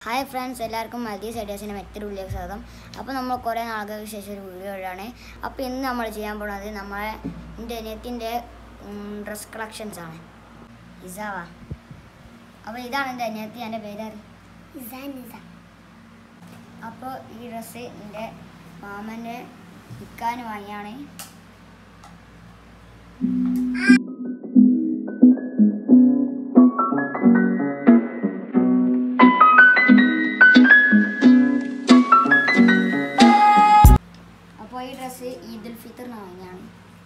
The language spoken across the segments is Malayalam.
ഹായ് ഫ്രണ്ട്സ് എല്ലാവർക്കും മദീസ് ഐഡിയാസിൻ്റെ മറ്റൊരു വീഡിയോ സ്വാഗതം അപ്പോൾ നമ്മൾ കുറേ നാളുകൾക്ക് ശേഷം ഒരു വീഡിയോ ഇടാണ് അപ്പോൾ ഇന്ന് നമ്മൾ ചെയ്യാൻ പോകുന്നത് നമ്മളെ എൻ്റെ അനിയത്തിൻ്റെ ഡ്രസ് കളക്ഷൻസ് ആണ് ഇസാവ അപ്പോൾ ഇതാണ് എൻ്റെ അനിയത്തി എൻ്റെ പേര് അപ്പോൾ ഈ ഡ്രസ്സ് എൻ്റെ മാമൻ്റെ വിൽക്കാൻ വാങ്ങിയാണ് അപ്പോൾ ഈ ഡ്രസ്സ് ഈദുൽ ഫിത്തറിന് വാങ്ങിയാണ്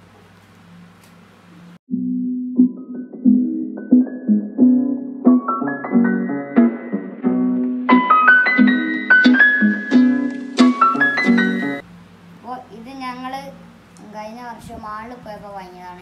അപ്പോൾ ഇത് ഞങ്ങൾ കഴിഞ്ഞ വർഷം മാളിൽ പോയപ്പോൾ വാങ്ങിയതാണ്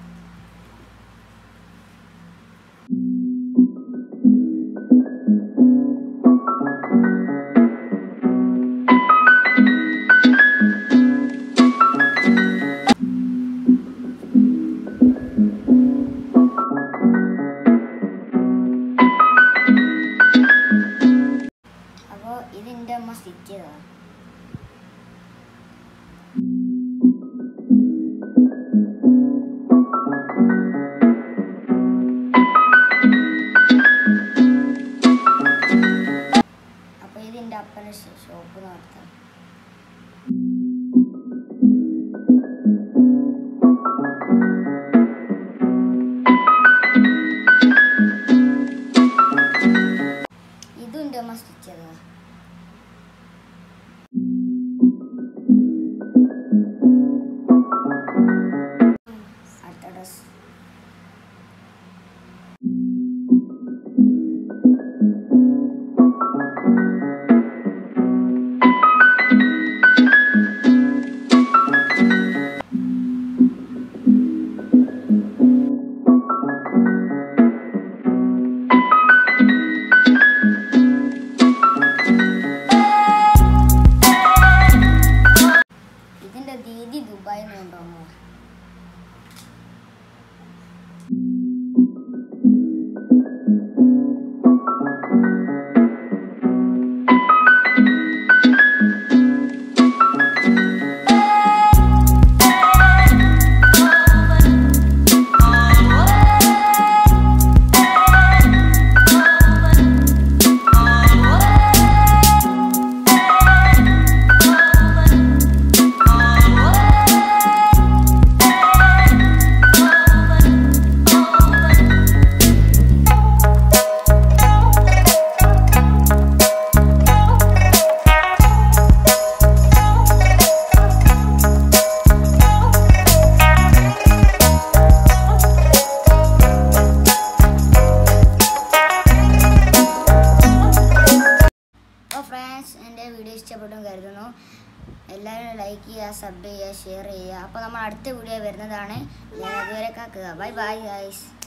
അപ്പോൾ ഇത് എൻ്റെ അമ്മ സ്റ്റിച്ച് ചെയ്തതാണ് അപ്പോൾ ഇത് എൻ്റെ അപ്പൻ്റെ ഷോപ്പ് നടത്താം ഇതും എൻ്റെ അമ്മ സ്റ്റിച്ച് ചെയ്തതാണ് അടുത്ത ഡ്രസ് ഇതിന്റെ ദീദി ദുബായിൽ നിന്ന് കൊണ്ടുവന്നത് അപ്പോൾ ഫ്രണ്ട്സ് എൻ്റെ വീഡിയോ ഇഷ്ടപ്പെട്ടു കരുതുന്നു എല്ലാവരും ലൈക്ക് ചെയ്യുക സബ് ചെയ്യുക ഷെയർ ചെയ്യുക അപ്പോൾ നമ്മൾ അടുത്ത വീഡിയോ വരുന്നതാണ് ഞാൻ അതുവരെ കാക്കുക ബൈ ബൈ ഗൈസ്